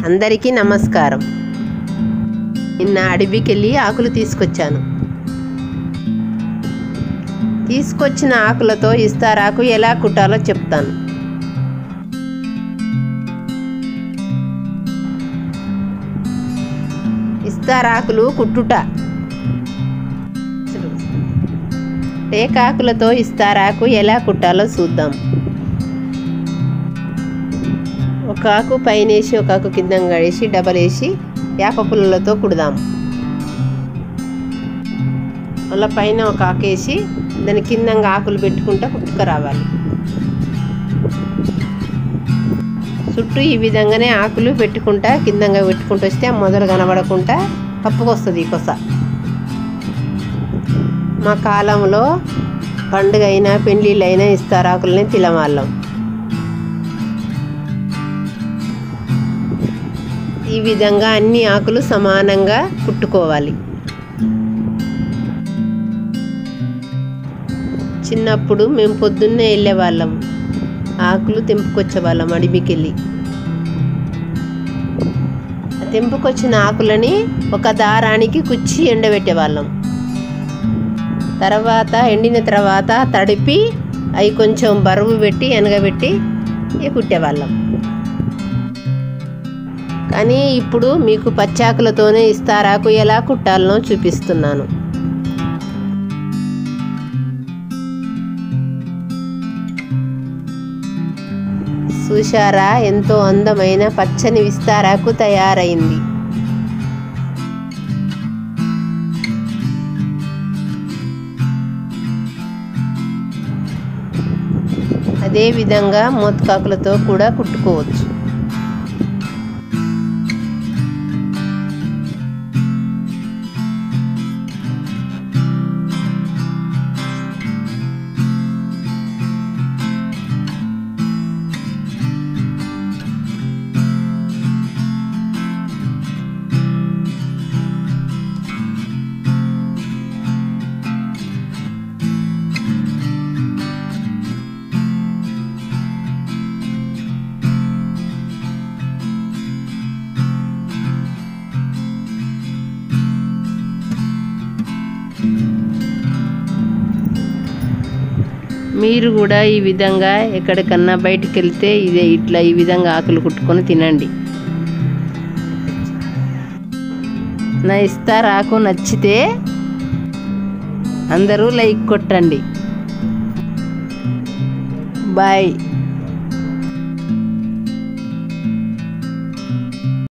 అందరికీ నమస్కారం నిన్న అడవికెళ్ళి ఆకులు తీసుకొచ్చాను తీసుకొచ్చిన ఆకులతో ఇస్తారాకు ఎలా కుట్టాలో చెప్తాను ఇస్తారాకులు కుట్టుట టేకాకులతో ఇస్తారాకు ఎలా కుట్టాలో చూద్దాం ఒక ఆకు పైన వేసి ఒక ఆకు కింద వేసి డబల్ వేసి వేప పుల్లలతో కుడదాం మళ్ళీ పైన ఒక ఆకు వేసి దాని కింద ఆకులు పెట్టుకుంటా కుట్టుకురావాలి చుట్టూ ఈ విధంగానే ఆకులు పెట్టుకుంటా కిందంగా పెట్టుకుంటూ వస్తే ఆ మొదలు కనబడకుండా కప్పుకొస్తుంది ఈ కొస మా కాలంలో పండుగ అయినా పెళ్ళిళ్ళు అయినా ఇస్తారాకులనే తిలమాళ్ళం ఈ విధంగా అన్ని ఆకులు సమానంగా కుట్టుకోవాలి చిన్నప్పుడు మేము పొద్దున్నే వెళ్ళేవాళ్ళం ఆకులు తెంపుకొచ్చేవాళ్ళం అడవికెళ్ళి తెంపుకొచ్చిన ఆకులని ఒక దారానికి కుచ్చి ఎండబెట్టేవాళ్ళం తర్వాత ఎండిన తర్వాత తడిపి అవి కొంచెం బరువు పెట్టి ఎనగబెట్టి ఇక కుట్టేవాళ్ళం కానీ ఇప్పుడు మీకు పచ్చాకులతోనే ఇస్తారాకు ఎలా కుట్టాలనో చూపిస్తున్నాను చూశారా ఎంతో అందమైన పచ్చని విస్తారాకు తయారైంది అదే విధంగా మోతకాకులతో కూడా కుట్టుకోవచ్చు మీరు కూడా ఈ విధంగా ఎక్కడికన్నా బయటికి వెళ్తే ఇదే ఇట్లా ఈ విధంగా ఆకులు కుట్టుకొని తినండి నా ఇస్తారాకు నచ్చితే అందరూ లైక్ కొట్టండి బాయ్